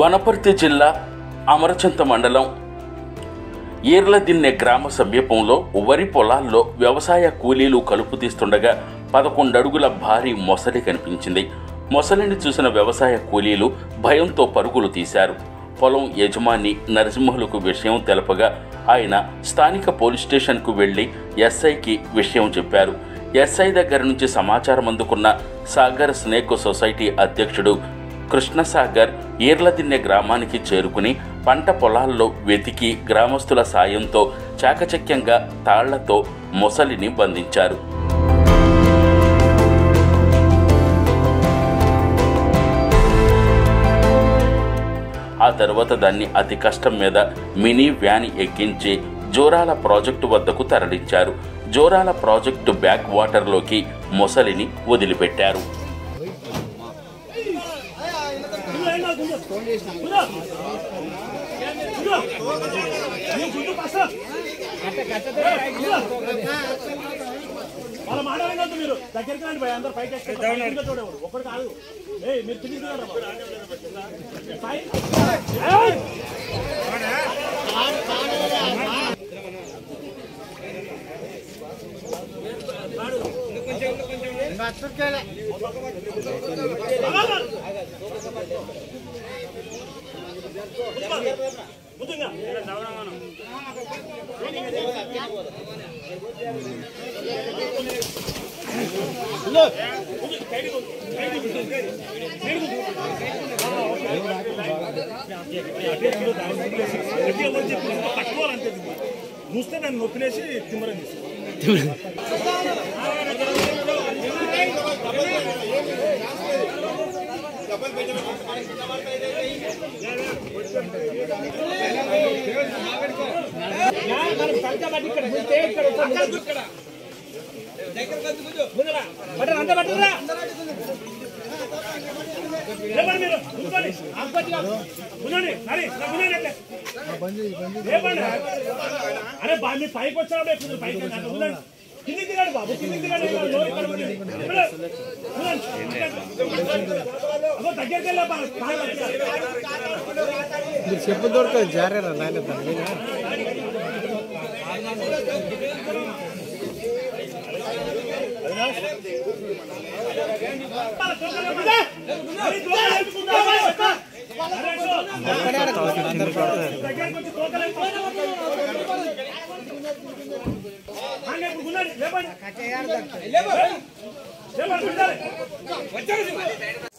వనపర్తి జిల్లా అమరచింత మండలం ఈర్లదిన్నె గ్రామ సమీపంలో వరి పొలాల్లో వ్యవసాయ కూలీలు కలుపు తీస్తుండగా పదకొండు అడుగుల భారీ మొసలి కనిపించింది మొసలిని చూసిన వ్యవసాయ కూలీలు భయంతో పరుగులు తీశారు పొలం యజమాని నరసింహులకు విషయం తెలపగా ఆయన స్థానిక పోలీస్ స్టేషన్కు వెళ్లి ఎస్ఐకి విషయం చెప్పారు ఎస్ఐ దగ్గర నుంచి సమాచారం అందుకున్న సాగర్ స్నేక్ సొసైటీ అధ్యక్షుడు కృష్ణసాగర్ ఈర్లదిన్నె గ్రామానికి చేరుకుని పంట పొలాల్లో వెతికి గ్రామస్తుల సాయంతో చాకచక్యంగా తాళ్లతో మొసలిని బంధించారు ఆ తర్వాత దాన్ని అతి కష్టం మీద మినీ వ్యాన్ ఎక్కించి జోరాల ప్రాజెక్టు వద్దకు తరలించారు జోరాల ప్రాజెక్టు బ్యాక్ వాటర్లోకి మొసలిని వదిలిపెట్టారు వాళ్ళ మాట వినొద్దు మీరు దగ్గరికి రండి భయ అందరు పైకి ఎక్కి కింద చూడేవాడు ఒక్కడు కాదు ఏయ్ మీరు కిందికి చూడండి పై ఏయ్! ముందుగా గట్టిగా వచ్చి పట్టుకోవాలంటే మూస్తే నన్ను నొప్పినేసి తిమ్మరం తీసి అంతా పట్టుకురా లేపండి మీరు కూర్చోండి కూర్చోండి సరే కూర్చోండి అంటే లేపండి అరే బా మీ పైకి వచ్చినప్పుడు ఎక్కువ పైకి అంటే ఉండండి కిందికి దిగండి బాబు కిందికి దిగండి ఇక్కడ లోపల ఇక్కడ ఉంది. ఇక్కడ. ఉండండి. అబ్బో దగ్గరికి వెళ్ళా బా. కాలు పట్టుకోవాలి. మీరు చెప్పు దొరకదు జారేరా నాయన దాని మీద మరి దూరం లేపుకుంటా. అరే సో. దగ్గరికి వచ్చి తోకలేపు. ఆగే, ఇప్పుడు ఉండండి. లేపండి. లేపండి, ఉండాలి.